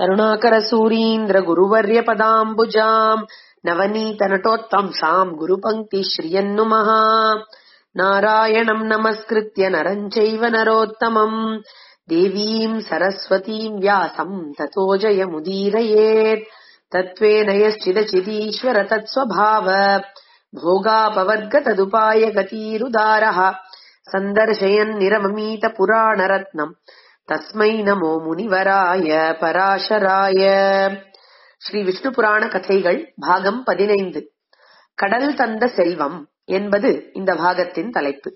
करुणाकरसूरीन्द्र गुरुवर्यपदाम्बुजाम् नवनीतनटोत्तंसाम् गुरुपङ्क्ति श्रियन्नुमः नारायणम् नमस्कृत्य नरम् चैव नरोत्तमम् देवीम् सरस्वतीम् व्यासम् ततो जयमुदीरयेत् तत्त्वेन यश्चिदचिदीश्वर तत्स्वभाव भोगापवर्ग तदुपाय गतीरुदारः सन्दर्शयन् निरममीत पुराणरत्नम् தஸ்மை நமோ முனிவராய பராசராய ஸ்ரீ விஷ்ணு புராண கதைகள் பாகம் பதினைந்து கடல் தந்த செல்வம் என்பது இந்த பாகத்தின் தலைப்பு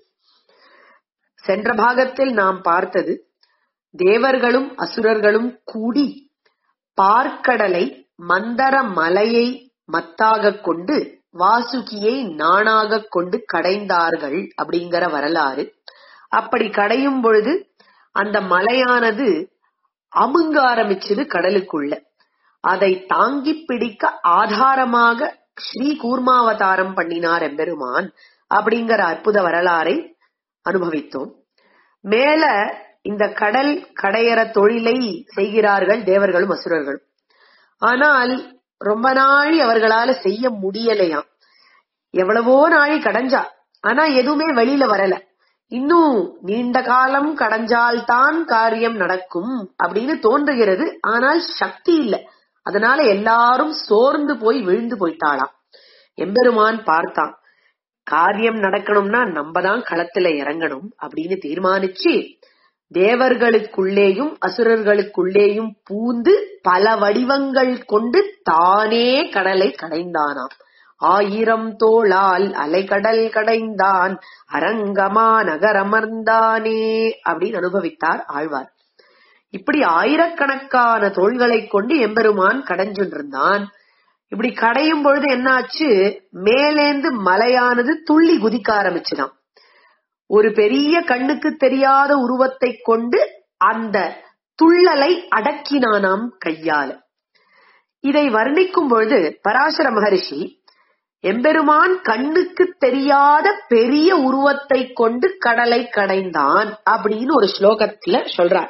சென்ற பாகத்தில் நாம் பார்த்தது தேவர்களும் அசுரர்களும் கூடி பார்க்கடலை மந்தர மலையை மத்தாக கொண்டு வாசுகியை நாணாக கொண்டு கடைந்தார்கள் அப்படிங்கிற வரலாறு அப்படி கடையும் பொழுது அந்த மலையானது அமுங்க ஆரம்பிச்சது கடலுக்குள்ள அதை தாங்கி பிடிக்க ஆதாரமாக ஸ்ரீ கூர்மாவதாரம் பண்ணினார் எம்பெருமான் அப்படிங்கிற அற்புத வரலாறை அனுபவித்தோம் மேல இந்த கடல் கடையற தொழிலை செய்கிறார்கள் தேவர்களும் அசுரர்களும் ஆனால் ரொம்ப நாளி அவர்களால செய்ய முடியலையாம் எவ்வளவோ நாளி கடைஞ்சா ஆனா எதுவுமே வெளியில வரல இன்னும் நீண்ட காலம் கடைஞ்சால்தான் காரியம் நடக்கும் அப்படின்னு தோன்றுகிறது ஆனால் சக்தி இல்லை அதனால எல்லாரும் சோர்ந்து போய் விழுந்து போயிட்டாளாம் எம்பெருமான் பார்த்தான் காரியம் நடக்கணும்னா நம்ம தான் களத்துல இறங்கணும் அப்படின்னு தீர்மானிச்சு தேவர்களுக்குள்ளேயும் அசுரர்களுக்குள்ளேயும் பூந்து பல வடிவங்கள் கொண்டு தானே கடலை கடைந்தானாம் ஆயிரம் தோளால் அலைக்கடல் கடைந்தான் அரங்கமா நகரமர்ந்தானே அப்படின்னு அனுபவித்தார் ஆழ்வார் இப்படி ஆயிரக்கணக்கான தோள்களை கொண்டு எம்பெருமான் கடைஞ்சுன்றிருந்தான் இப்படி கடையும் பொழுது என்னாச்சு மேலேந்து மலையானது துள்ளி குதிக்க ஆரம்பிச்சுதான் ஒரு பெரிய கண்ணுக்கு தெரியாத உருவத்தை கொண்டு அந்த துள்ளலை அடக்கினானாம் கையால இதை வர்ணிக்கும் பொழுது பராசர மகரிஷி எம்பெருமான் கண்ணுக்கு தெரியாத பெரிய உருவத்தை கொண்டு கடலை கடைந்தான் அப்படின்னு ஒரு ஸ்லோகத்துல சொல்றார்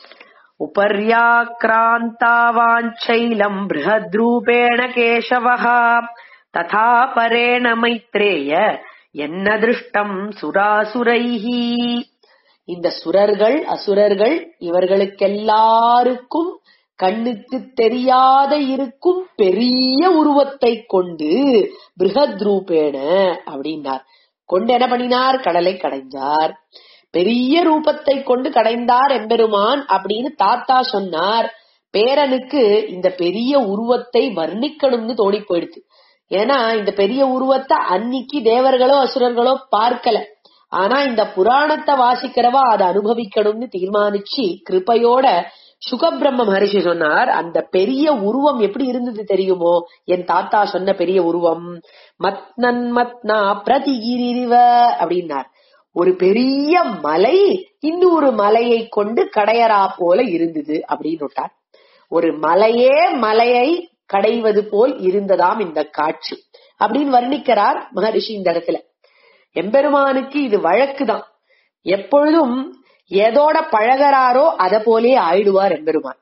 உபர்யாக்ராந்தாவாஞ்சைலம் பிருஹத்ரூபேண கேசவஹா ததா பரேண மைத்ரேய என்ன திருஷ்டம் சுராசுரைஹி இந்த சுரர்கள் அசுரர்கள் இவர்களுக்கெல்லாருக்கும் கண்ணுக்கு தெரியாத இருக்கும் பெரிய உருவத்தை கொண்டு பிருகத் ரூபேன அப்படின்னார் கொண்டு என்ன பண்ணினார் கடலை கடைஞ்சார் பெரிய ரூபத்தை கொண்டு கடைந்தார் எம்பெருமான் அப்படின்னு தாத்தா சொன்னார் பேரனுக்கு இந்த பெரிய உருவத்தை வர்ணிக்கணும்னு தோணி போயிடுச்சு ஏன்னா இந்த பெரிய உருவத்தை அன்னிக்கு தேவர்களோ அசுரர்களோ பார்க்கல ஆனா இந்த புராணத்தை வாசிக்கிறவா அதை அனுபவிக்கணும்னு தீர்மானிச்சு கிருப்பையோட சுகபிரம்ம மகரிஷி சொன்னார் அந்த பெரிய உருவம் எப்படி இருந்தது தெரியுமோ என் தாத்தா சொன்ன பெரிய உருவம் மத்னன் மத்னா பிரதிகிரிவ அப்படின்னார் ஒரு பெரிய மலை இன்னொரு மலையை கொண்டு கடையரா போல இருந்தது அப்படின்னு விட்டார் ஒரு மலையே மலையை கடைவது போல் இருந்ததாம் இந்த காட்சி அப்படின்னு வர்ணிக்கிறார் மகரிஷி இந்த இடத்துல எம்பெருமானுக்கு இது வழக்குதான் எப்பொழுதும் எதோட பழகிறாரோ அத போலே ஆயிடுவார் எம்பெருமான்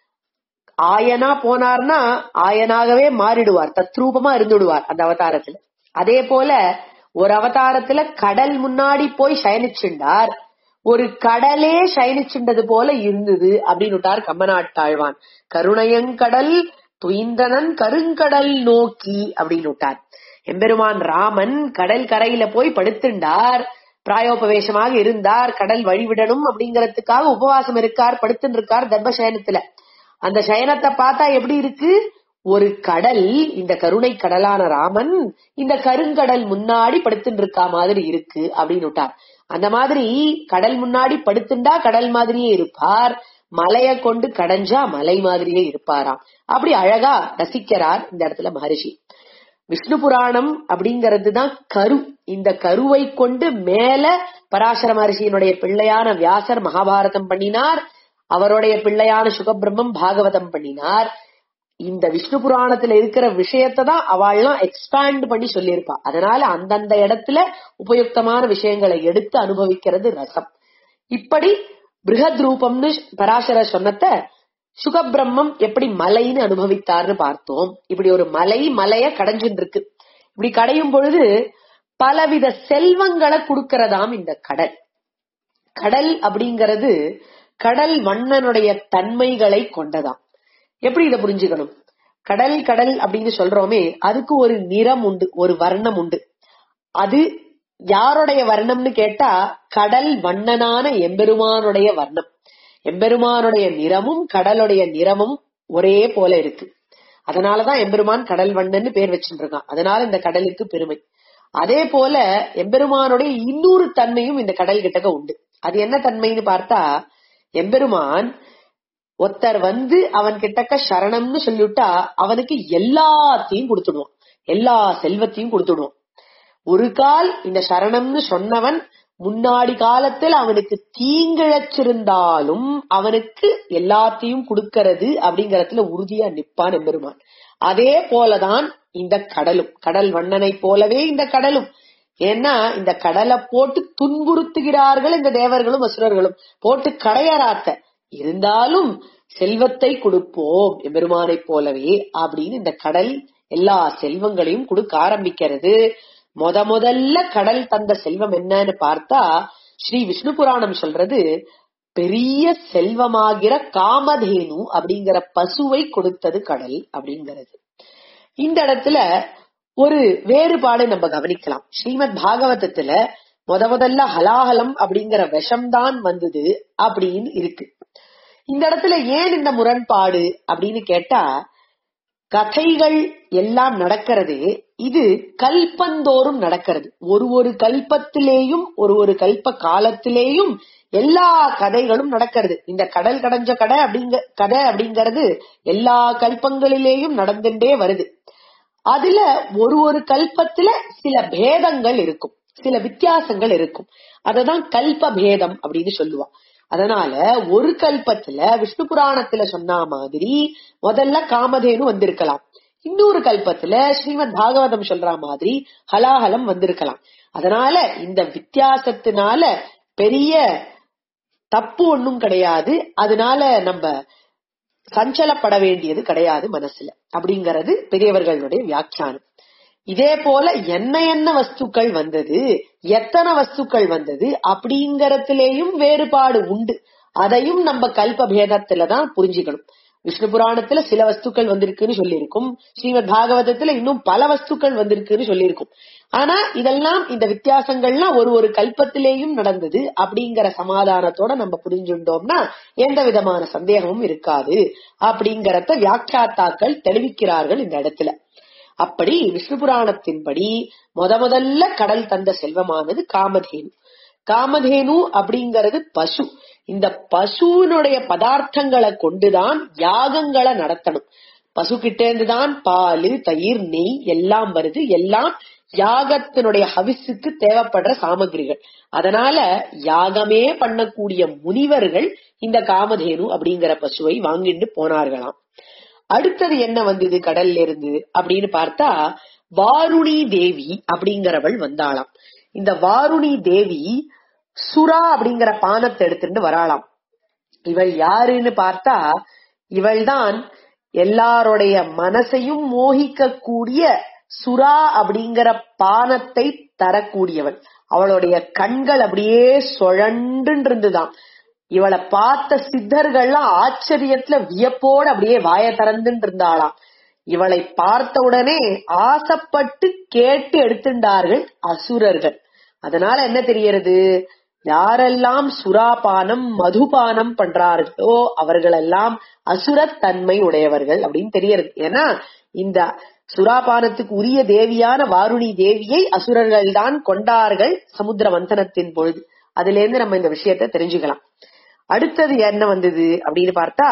ஆயனா போனார்னா ஆயனாகவே மாறிடுவார் தத்ரூபமா இருந்துடுவார் அந்த அவதாரத்துல அதே போல ஒரு அவதாரத்துல கடல் முன்னாடி போய் சயனிச்சுண்டார் ஒரு கடலே சயனிச்சுண்டது போல இருந்தது அப்படின்னு விட்டார் கம்மநாட்டாழ்வான் கருணையங்கடல் துயிந்தனன் கருங்கடல் நோக்கி அப்படின்னு விட்டார் எம்பெருமான் ராமன் கடல் கரையில போய் படுத்துண்டார் பிராயோபவேசமாக இருந்தார் கடல் வழிவிடணும் அப்படிங்கறதுக்காக உபவாசம் இருக்கார் படுத்துன்னு இருக்கார் தர்மசயனத்துல அந்த சயனத்தை பார்த்தா எப்படி இருக்கு ஒரு கடல் இந்த கருணை கடலான ராமன் இந்த கருங்கடல் முன்னாடி படுத்துட்டு இருக்கா மாதிரி இருக்கு அப்படின்னு விட்டார் அந்த மாதிரி கடல் முன்னாடி படுத்துண்டா கடல் மாதிரியே இருப்பார் மலைய கொண்டு கடைஞ்சா மலை மாதிரியே இருப்பாராம் அப்படி அழகா ரசிக்கிறார் இந்த இடத்துல மகரிஷி விஷ்ணு புராணம் அப்படிங்கிறது தான் கரு இந்த கருவை கொண்டு மேல பராசர மகர்ஷியினுடைய பிள்ளையான வியாசர் மகாபாரதம் பண்ணினார் அவருடைய பிள்ளையான சுகபிரம்மம் பாகவதம் பண்ணினார் இந்த விஷ்ணு புராணத்துல இருக்கிற விஷயத்தை தான் அவள்லாம் எக்ஸ்பேண்ட் பண்ணி சொல்லியிருப்பா அதனால அந்தந்த இடத்துல உபயுக்தமான விஷயங்களை எடுத்து அனுபவிக்கிறது ரசம் இப்படி பிருகத் ரூபம்னு பராசர சொன்னத சுகபிரம்மம் எப்படி மலைன்னு அனுபவித்தார்னு பார்த்தோம் இப்படி ஒரு மலை மலைய கடைஞ்சுட்டு இருக்கு இப்படி கடையும் பொழுது பலவித செல்வங்களை கொடுக்கறதாம் இந்த கடல் கடல் அப்படிங்கிறது கடல் மன்னனுடைய தன்மைகளை கொண்டதாம் எப்படி இதை புரிஞ்சுக்கணும் கடல் கடல் அப்படின்னு சொல்றோமே அதுக்கு ஒரு நிறம் உண்டு ஒரு வர்ணம் உண்டு அது யாருடைய வர்ணம்னு கேட்டா கடல் வண்ணனான எம்பெருமானுடைய வர்ணம் எம்பெருமானுடைய நிறமும் கடலுடைய நிறமும் ஒரே போல இருக்கு அதனாலதான் எம்பெருமான் கடல் வண்ணன்னு பேர் வச்சுட்டு இருக்கான் அதனால இந்த கடலுக்கு பெருமை அதே போல எம்பெருமானுடைய இன்னொரு தன்மையும் இந்த கடல் கிட்டக்க உண்டு அது என்ன தன்மைன்னு பார்த்தா எம்பெருமான் ஒருத்தர் வந்து அவன் கிட்டக்க சரணம்னு சொல்லிவிட்டா அவனுக்கு எல்லாத்தையும் கொடுத்துடுவான் எல்லா செல்வத்தையும் கொடுத்துடுவான் ஒரு கால் இந்த சரணம்னு சொன்னவன் முன்னாடி காலத்தில் அவனுக்கு தீங்கிழச்சிருந்தாலும் அவனுக்கு எல்லாத்தையும் கொடுக்கறது அப்படிங்கறதுல உறுதியா நிப்பான் எம்பெருமான் அதே போலதான் இந்த கடலும் கடல் வண்ணனை போலவே இந்த கடலும் ஏன்னா இந்த கடலை போட்டு துன்புறுத்துகிறார்கள் இந்த தேவர்களும் அசுரர்களும் போட்டு கடையறாத்த இருந்தாலும் செல்வத்தை கொடுப்போம் எம்பெருமானை போலவே அப்படின்னு இந்த கடல் எல்லா செல்வங்களையும் கொடுக்க ஆரம்பிக்கிறது முத முதல்ல கடல் தந்த செல்வம் என்னன்னு பார்த்தா ஸ்ரீ விஷ்ணு புராணம் சொல்றது பெரிய செல்வமாகிற காமதேனு அப்படிங்கிற பசுவை கொடுத்தது கடல் அப்படிங்கிறது இந்த இடத்துல ஒரு வேறுபாடு நம்ம கவனிக்கலாம் ஸ்ரீமத் பாகவதத்துல முத முதல்ல ஹலாஹலம் அப்படிங்கிற விஷம்தான் வந்தது அப்படின்னு இருக்கு இந்த இடத்துல ஏன் இந்த முரண்பாடு அப்படின்னு கேட்டா கதைகள் எல்லாம் நடக்கிறது இது கல்பந்தோறும் நடக்கிறது ஒரு ஒரு கல்பத்திலேயும் ஒரு ஒரு கல்ப காலத்திலேயும் எல்லா கதைகளும் நடக்கிறது இந்த கடல் கடைஞ்ச கடை அப்படிங்க கதை அப்படிங்கிறது எல்லா கல்பங்களிலேயும் நடந்துட்டே வருது அதுல ஒரு ஒரு கல்பத்துல சில பேதங்கள் இருக்கும் சில வித்தியாசங்கள் இருக்கும் அததான் கல்ப பேதம் அப்படின்னு சொல்லுவா அதனால ஒரு கல்பத்துல விஷ்ணு புராணத்துல சொன்ன மாதிரி முதல்ல காமதேனு வந்திருக்கலாம் இன்னொரு கல்பத்துல ஸ்ரீமத் பாகவதம் சொல்ற மாதிரி ஹலாஹலம் வந்திருக்கலாம் அதனால இந்த வித்தியாசத்தினால பெரிய தப்பு ஒண்ணும் கிடையாது அதனால நம்ம சஞ்சலப்பட வேண்டியது கிடையாது மனசுல அப்படிங்கறது பெரியவர்களுடைய வியாக்கியானம் இதே போல என்ன என்ன வஸ்துக்கள் வந்தது எத்தனை வஸ்துக்கள் வந்தது அப்படிங்கறதுலயும் வேறுபாடு உண்டு அதையும் நம்ம கல்ப பேதத்துலதான் புரிஞ்சுக்கணும் விஷ்ணு புராணத்துல சில வஸ்துக்கள் வந்திருக்குன்னு சொல்லியிருக்கும் ஸ்ரீமத் பாகவதத்துல இன்னும் பல வஸ்துக்கள் வந்திருக்குன்னு சொல்லியிருக்கும் ஆனா இதெல்லாம் இந்த வித்தியாசங்கள்லாம் ஒரு ஒரு கல்பத்திலேயும் நடந்தது அப்படிங்கிற சமாதானத்தோட நம்ம புரிஞ்சுட்டோம்னா எந்த விதமான சந்தேகமும் இருக்காது அப்படிங்கறத வியாக்கியாத்தாக்கள் தெளிவிக்கிறார்கள் இந்த இடத்துல அப்படி விஷ்ணு புராணத்தின்படி முத முதல்ல கடல் தந்த செல்வமானது காமதேனு காமதேனு அப்படிங்கறது பசு இந்த பசுவினுடைய பதார்த்தங்களை கொண்டுதான் யாகங்களை நடத்தணும் பசு கிட்ட இருந்துதான் பால் தயிர் நெய் எல்லாம் வருது எல்லாம் யாகத்தினுடைய ஹவிஸுக்கு தேவைப்படுற சாமகிரிகள் அதனால யாகமே பண்ணக்கூடிய முனிவர்கள் இந்த காமதேனு அப்படிங்கிற பசுவை வாங்கிட்டு போனார்களாம் அடுத்தது என்ன வந்தது கடல்ல இருந்து அப்படின்னு பார்த்தா வாருணி தேவி அப்படிங்கிறவள் வந்தாளாம் இந்த வாருணி தேவி சுறா அப்படிங்கிற பானத்தை எடுத்துட்டு வராளாம் இவள் யாருன்னு பார்த்தா இவள் தான் எல்லாருடைய மனசையும் மோகிக்க கூடிய சுறா அப்படிங்கிற பானத்தை தரக்கூடியவள் அவளுடைய கண்கள் அப்படியே சுழன்று இருந்துதான் இவளை பார்த்த சித்தர்கள்லாம் ஆச்சரியத்துல வியப்போடு அப்படியே வாய திறந்துட்டு இருந்தாளாம் இவளை பார்த்த உடனே ஆசைப்பட்டு கேட்டு எடுத்துட்டார்கள் அசுரர்கள் அதனால என்ன தெரியறது யாரெல்லாம் சுறாபானம் மதுபானம் பண்றார்களோ அவர்களெல்லாம் அசுரத்தன்மை உடையவர்கள் அப்படின்னு தெரியறது ஏன்னா இந்த சுறாபானத்துக்கு உரிய தேவியான வாருணி தேவியை அசுரர்கள் தான் கொண்டார்கள் சமுத்திர மந்தனத்தின் பொழுது அதுல இருந்து நம்ம இந்த விஷயத்த தெரிஞ்சுக்கலாம் அடுத்தது என்ன வந்தது அப்படின்னு பார்த்தா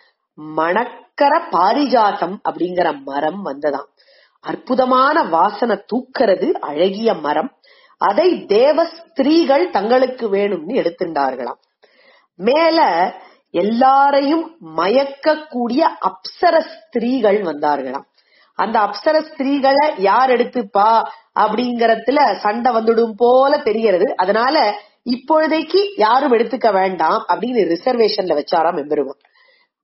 மணக்கர பாரிஜாத்தம் அப்படிங்கிற மரம் வந்ததாம் அற்புதமான வாசனை தூக்கிறது அழகிய மரம் அதை தேவ ஸ்திரீகள் தங்களுக்கு வேணும்னு எடுத்துட்டார்களாம் மேல எல்லாரையும் மயக்கக்கூடிய அப்சர ஸ்திரீகள் வந்தார்களாம் அந்த அப்சர ஸ்திரீகளை யார் எடுத்துப்பா அப்படிங்கறதுல சண்டை வந்துடும் போல தெரிகிறது அதனால இப்பொழுதைக்கு யாரும் எடுத்துக்க வேண்டாம் அப்படின்னு ரிசர்வேஷன்ல வச்சாராம் எம்பெருமான்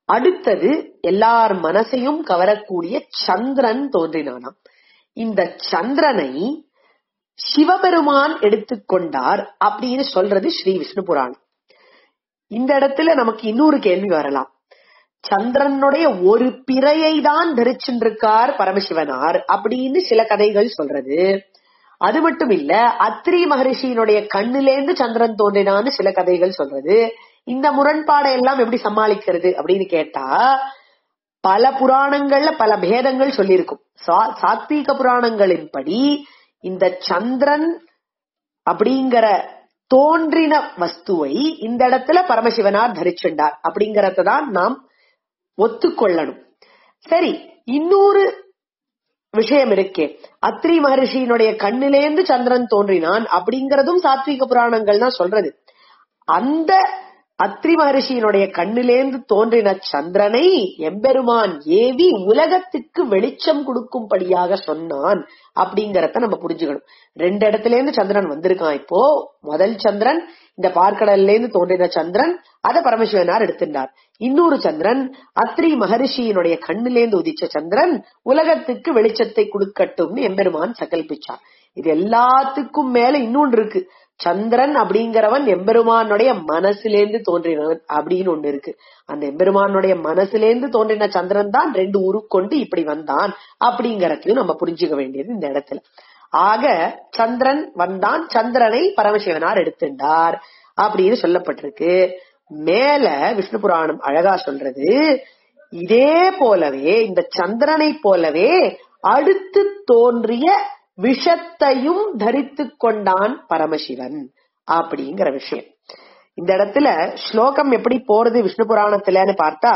அடுத்தது எல்லார் மனசையும் கவரக்கூடிய சந்திரன் தோன்றினானாம் இந்த சந்திரனை சிவபெருமான் எடுத்துக்கொண்டார் அப்படின்னு சொல்றது ஸ்ரீ விஷ்ணு புராணம் இந்த இடத்துல நமக்கு இன்னொரு கேள்வி வரலாம் சந்திரனுடைய ஒரு பிறையை தான் தரிச்சுருக்கார் பரமசிவனார் அப்படின்னு சில கதைகள் சொல்றது அது மட்டும் இல்ல அத்ரி மகரிஷியினுடைய கண்ணிலேந்து சந்திரன் தோன்றினான்னு சில கதைகள் சொல்றது இந்த முரண்பாடை எல்லாம் எப்படி சமாளிக்கிறது அப்படின்னு கேட்டா பல புராணங்கள்ல பல பேதங்கள் சொல்லியிருக்கும் சா- சாத்வீக புராணங்களின்படி இந்த சந்திரன் அப்படிங்கிற தோன்றின வஸ்துவை இந்த இடத்துல பரமசிவனார் தரிச்சுண்டார் அப்படிங்கறத தான் நாம் ஒத்துக்கொள்ளணும் சரி இன்னொரு விஷயம் இருக்கே அத்ரி மகர்ஷியினுடைய கண்ணிலேந்து சந்திரன் தோன்றினான் அப்படிங்கறதும் சாத்வீக புராணங்கள் தான் சொல்றது அந்த அத்ரி மகர்ஷியினுடைய கண்ணிலேந்து தோன்றின சந்திரனை எம்பெருமான் ஏவி உலகத்துக்கு வெளிச்சம் கொடுக்கும்படியாக சொன்னான் அப்படிங்கறத நம்ம புரிஞ்சுக்கணும் ரெண்டு இடத்துல இருந்து சந்திரன் வந்திருக்கான் இப்போ முதல் சந்திரன் இந்த பார்க்கடல்ல இருந்து தோன்றின சந்திரன் அத பரமசிவனார் எடுத்திருந்தார் இன்னொரு சந்திரன் அத்ரி மகரிஷியினுடைய கண்ணிலேந்து உதிச்ச சந்திரன் உலகத்துக்கு வெளிச்சத்தை கொடுக்கட்டும்னு எம்பெருமான் சகல்பிச்சார் இது எல்லாத்துக்கும் மேல இன்னொன்று இருக்கு சந்திரன் அப்படிங்கிறவன் எம்பெருமானுடைய மனசிலேந்து தோன்றினவன் அப்படின்னு ஒண்ணு இருக்கு அந்த எம்பெருமானுடைய மனசிலேந்து தோன்றின சந்திரன் தான் ரெண்டு உருக்கொண்டு இப்படி வந்தான் அப்படிங்கறதையும் நம்ம புரிஞ்சுக்க வேண்டியது இந்த இடத்துல ஆக சந்திரன் வந்தான் சந்திரனை பரமசிவனார் எடுத்துட்டார் அப்படின்னு சொல்லப்பட்டிருக்கு மேல விஷ்ணு புராணம் அழகா சொல்றது இதே போலவே இந்த சந்திரனை போலவே அடுத்து தோன்றிய விஷத்தையும் தரித்துக் கொண்டான் பரமசிவன் அப்படிங்கிற விஷயம் இந்த இடத்துல ஸ்லோகம் எப்படி போறது விஷ்ணு புராணத்துலன்னு பார்த்தா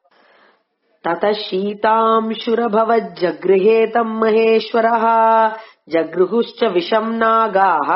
ततः शीतांशुरभवज्जगृहेतम् महेश्वरः जगृहुश्च விஷம் நாகாः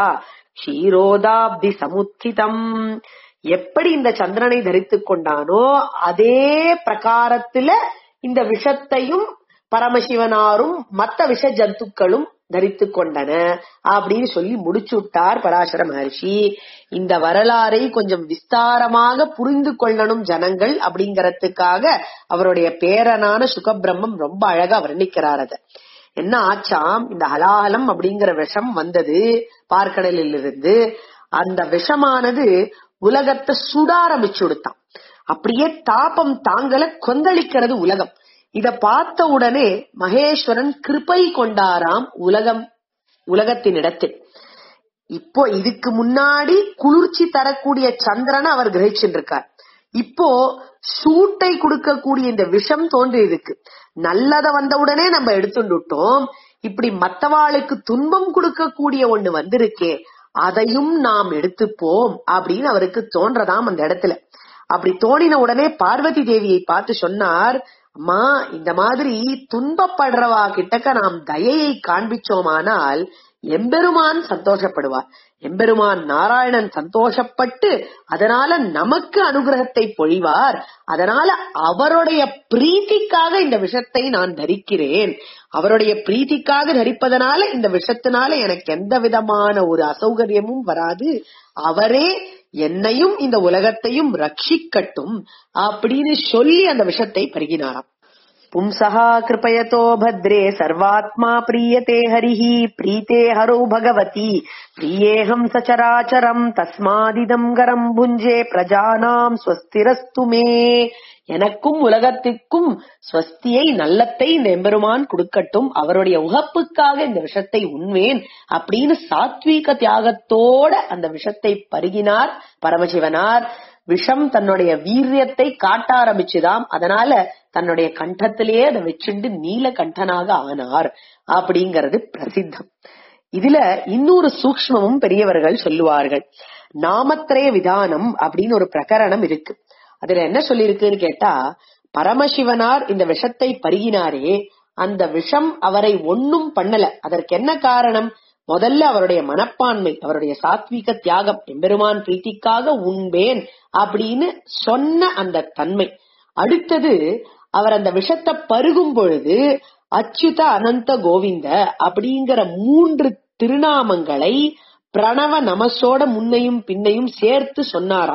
க்ஷீரோதாப்தி சமுத்திதம் எப்படி இந்த சந்திரனை தரித்துக் கொண்டானோ அதே பிரகாரத்துல இந்த விஷத்தையும் பரமசிவனாரும் மத்த விஷ ஜந்துக்களும் தரித்துக் கொண்டன அப்படின்னு சொல்லி முடிச்சு விட்டார் பராசர மகர்ஷி இந்த வரலாறை கொஞ்சம் விஸ்தாரமாக புரிந்து கொள்ளணும் ஜனங்கள் அப்படிங்கறதுக்காக அவருடைய பேரனான சுகபிரம்மம் ரொம்ப அழகா வர்ணிக்கிறார் அத என்ன ஆச்சாம் இந்த ஹலாஹலம் அப்படிங்கிற விஷம் வந்தது பார்க்கடலில் இருந்து அந்த விஷமானது உலகத்தை சுட ஆரம்பிச்சு கொடுத்தான் அப்படியே தாபம் தாங்கல கொந்தளிக்கிறது உலகம் இத பார்த்த உடனே மகேஸ்வரன் கிருபை கொண்டாராம் உலகம் உலகத்தினிடத்தில் இப்போ இதுக்கு முன்னாடி குளிர்ச்சி தரக்கூடிய சந்திரனை அவர் கிரகிச்சுருக்கார் இப்போ சூட்டை கொடுக்கக்கூடிய இந்த விஷம் தோன்றி இருக்கு நல்லத வந்த உடனே நம்ம எடுத்துட்டோம் இப்படி மத்தவாளுக்கு துன்பம் கொடுக்கக்கூடிய ஒண்ணு வந்திருக்கே அதையும் நாம் எடுத்துப்போம் அப்படின்னு அவருக்கு தோன்றதாம் அந்த இடத்துல அப்படி தோணின உடனே பார்வதி தேவியை பார்த்து சொன்னார் அம்மா இந்த மாதிரி துன்பப்படுறவா கிட்டக்க நாம் தயையை காண்பிச்சோமானால் எம்பெருமான் சந்தோஷப்படுவார் எம்பெருமான் நாராயணன் சந்தோஷப்பட்டு அதனால நமக்கு அனுகிரகத்தை பொழிவார் அதனால அவருடைய பிரீத்திக்காக இந்த விஷத்தை நான் தரிக்கிறேன் அவருடைய பிரீத்திக்காக தரிப்பதனால இந்த விஷத்தினால எனக்கு எந்த விதமான ஒரு அசௌகரியமும் வராது அவரே என்னையும் இந்த உலகத்தையும் ரட்சிக்கட்டும் அப்படின்னு சொல்லி அந்த விஷத்தை பருகினாராம் பும்சா கிருபயதோ பத்ரே சர்வாத்மா பிரியதே ஹரிஹி பிரீத்தே ஹரோ பகவதி பிரியேஹம் சச்சராச்சரம் தஸ்மாதிதம் கரம் புஞ்சே பிரஜானாம் ஸ்வஸ்திரஸ்து மே எனக்கும் உலகத்திற்கும் ஸ்வஸ்தியை நல்லத்தை இந்த எம்பெருமான் கொடுக்கட்டும் அவருடைய உகப்புக்காக இந்த விஷத்தை உண்வேன் அப்படின்னு சாத்வீக தியாகத்தோட அந்த விஷத்தை பருகினார் பரமசிவனார் விஷம் தன்னுடைய வீரியத்தை காட்ட ஆரம்பிச்சுதாம் அதனால தன்னுடைய கண்டத்திலேயே அதை வச்சுண்டு நீல கண்டனாக ஆனார் அப்படிங்கறது பிரசித்தம் இதுல இன்னொரு சூக்ஷ்மமும் பெரியவர்கள் சொல்லுவார்கள் நாமத்திரய விதானம் அப்படின்னு ஒரு பிரகரணம் இருக்கு அதுல என்ன சொல்லியிருக்குன்னு கேட்டா பரமசிவனார் இந்த விஷத்தை பருகினாரே அந்த விஷம் அவரை ஒன்னும் பண்ணல அதற்கு என்ன காரணம் முதல்ல அவருடைய மனப்பான்மை அவருடைய சாத்வீக தியாகம் எம்பெருமான் பிரீத்திக்காக உண்பேன் அப்படின்னு சொன்ன அந்த தன்மை அடுத்தது அவர் அந்த விஷத்தை பருகும் பொழுது அச்சுத அனந்த கோவிந்த அப்படிங்கிற மூன்று திருநாமங்களை பிரணவ நமசோட முன்னையும் பின்னையும் சேர்த்து சொன்னாராம்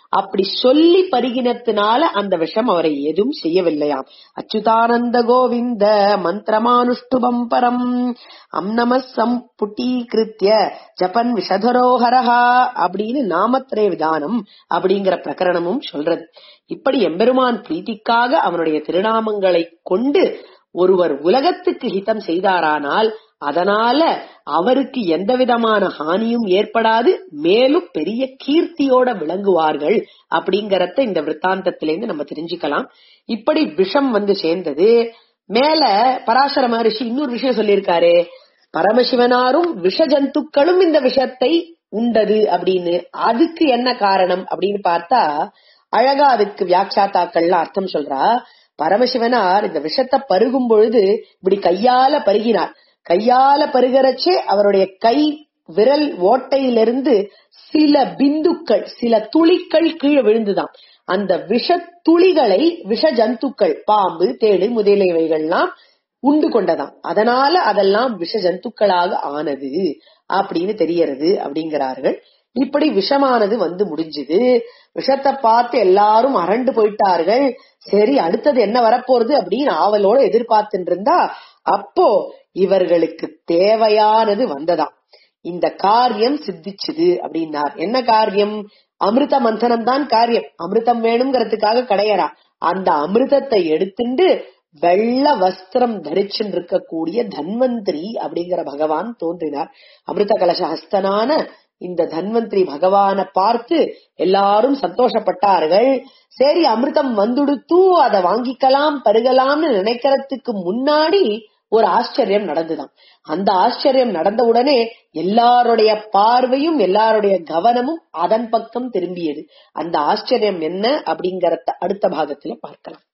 அப்படி சொல்லி பருகினத்தினால அந்த விஷம் அவரை எதுவும் செய்யவில்லையாம் அச்சுதானந்த கோவிந்த மந்திரமானுஷ்டுபம் பரம் அம்நமசம் புட்டீகிருத்திய ஜபன் விஷதரோஹரஹா அப்படின்னு நாமத்திரே விதானம் அப்படிங்கிற பிரகரணமும் சொல்றது இப்படி எம்பெருமான் பிரீத்திக்காக அவனுடைய திருநாமங்களை கொண்டு ஒருவர் உலகத்துக்கு ஹிதம் செய்தாரானால் அதனால அவருக்கு எந்த விதமான ஹானியும் ஏற்படாது மேலும் பெரிய கீர்த்தியோட விளங்குவார்கள் அப்படிங்கறத இந்த விற்த்தாந்தத்திலேருந்து நம்ம தெரிஞ்சுக்கலாம் இப்படி விஷம் வந்து சேர்ந்தது மேல பராசர மகரிஷி இன்னொரு விஷயம் சொல்லியிருக்காரு பரமசிவனாரும் விஷ ஜந்துக்களும் இந்த விஷத்தை உண்டது அப்படின்னு அதுக்கு என்ன காரணம் அப்படின்னு பார்த்தா அழகா அதுக்கு வியாக்கியாத்தாக்கள்ல அர்த்தம் சொல்றா பரமசிவனார் இந்த விஷத்தை பருகும் பொழுது இப்படி கையால பருகினார் கையால பருகிறச்சே அவருடைய கை விரல் ஓட்டையிலிருந்து சில பிந்துக்கள் சில துளிகள் கீழே விழுந்துதான் அந்த விஷ துளிகளை விஷ ஜந்துக்கள் பாம்பு தேடு முதலியவைகள்லாம் உண்டு கொண்டதாம் அதனால அதெல்லாம் விஷ ஜந்துக்களாக ஆனது அப்படின்னு தெரியறது அப்படிங்கிறார்கள் இப்படி விஷமானது வந்து முடிஞ்சுது விஷத்தை பார்த்து எல்லாரும் அரண்டு போயிட்டார்கள் சரி அடுத்தது என்ன வரப்போறது அப்படின்னு ஆவலோட எதிர்பார்த்துட்டு இருந்தா அப்போ இவர்களுக்கு தேவையானது வந்ததாம் இந்த காரியம் சித்திச்சுது அப்படின்னார் என்ன காரியம் அமிர்த மந்தனம் தான் காரியம் அமிர்தம் வேணுங்கிறதுக்காக கிடையறா அந்த அமிர்தத்தை எடுத்துட்டு வெள்ள வஸ்திரம் தரிச்சுட்டு இருக்கக்கூடிய தன்வந்திரி அப்படிங்கிற பகவான் தோன்றினார் அமிர்த கலச ஹஸ்தனான இந்த தன்வந்திரி பகவான பார்த்து எல்லாரும் சந்தோஷப்பட்டார்கள் சரி அமிர்தம் வந்துடுத்து அதை வாங்கிக்கலாம் பருகலாம்னு நினைக்கிறதுக்கு முன்னாடி ஒரு ஆச்சரியம் நடந்துதான் அந்த ஆச்சரியம் நடந்த உடனே எல்லாருடைய பார்வையும் எல்லாருடைய கவனமும் அதன் பக்கம் திரும்பியது அந்த ஆச்சரியம் என்ன அப்படிங்கறத அடுத்த பாகத்துல பார்க்கலாம்